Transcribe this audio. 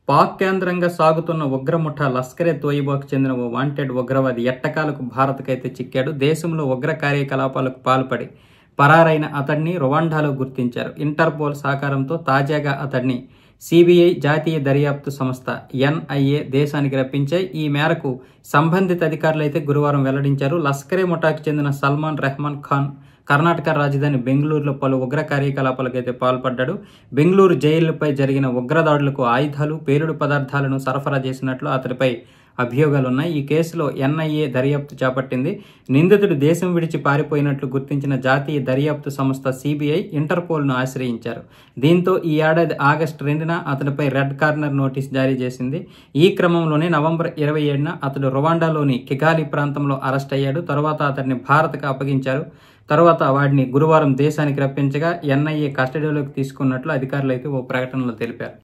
పాక్ కేంద్రంగా సాగుతున్న ఉగ్రముఠ లస్కరే తోయిబాకు చెందిన ఓ వాంటెడ్ ఉగ్రవాది ఎట్టకాలకు భారత్కైతే చిక్కాడు దేశంలో ఉగ్ర కార్యకలాపాలకు పాల్పడి పరారైన అతడిని రువాండాలో గుర్తించారు ఇంటర్పోల్ సహకారంతో తాజాగా అతడిని సిబిఐ జాతీయ దర్యాప్తు సంస్థ ఎన్ఐఏ దేశానికి రప్పించాయి ఈ మేరకు సంబంధిత అధికారులైతే గురువారం వెల్లడించారు లస్కరే ముఠాకు చెందిన సల్మాన్ రెహమాన్ ఖాన్ కర్ణాటక రాజధాని బెంగళూరులో పలు ఉగ్ర కార్యకలాపాలకైతే పాల్పడ్డాడు బెంగళూరు జైళ్లపై జరిగిన ఉగ్రదాడులకు ఆయుధాలు పేలుడు పదార్థాలను సరఫరా చేసినట్లు అతడిపై అభియోగాలున్నాయి ఈ కేసులో ఎన్ఐఏ దర్యాప్తు చేపట్టింది నిందితుడు దేశం విడిచి పారిపోయినట్లు గుర్తించిన జాతీయ దర్యాప్తు సంస్థ సిబిఐ ఇంటర్పోల్ను ఆశ్రయించారు దీంతో ఈ ఏడాది ఆగస్టు రెండున అతడిపై రెడ్ కార్నర్ నోటీస్ జారీ చేసింది ఈ క్రమంలోనే నవంబర్ ఇరవై ఏడున అతడు రువాండాలోని కిగాలి ప్రాంతంలో అరెస్ట్ అయ్యాడు తర్వాత అతడిని భారత్కు అప్పగించారు తర్వాత వాడిని గురువారం దేశానికి రప్పించగా ఎన్ఐఏ కస్టడీలోకి తీసుకున్నట్లు అధికారులు అయితే ఓ ప్రకటనలో తెలిపారు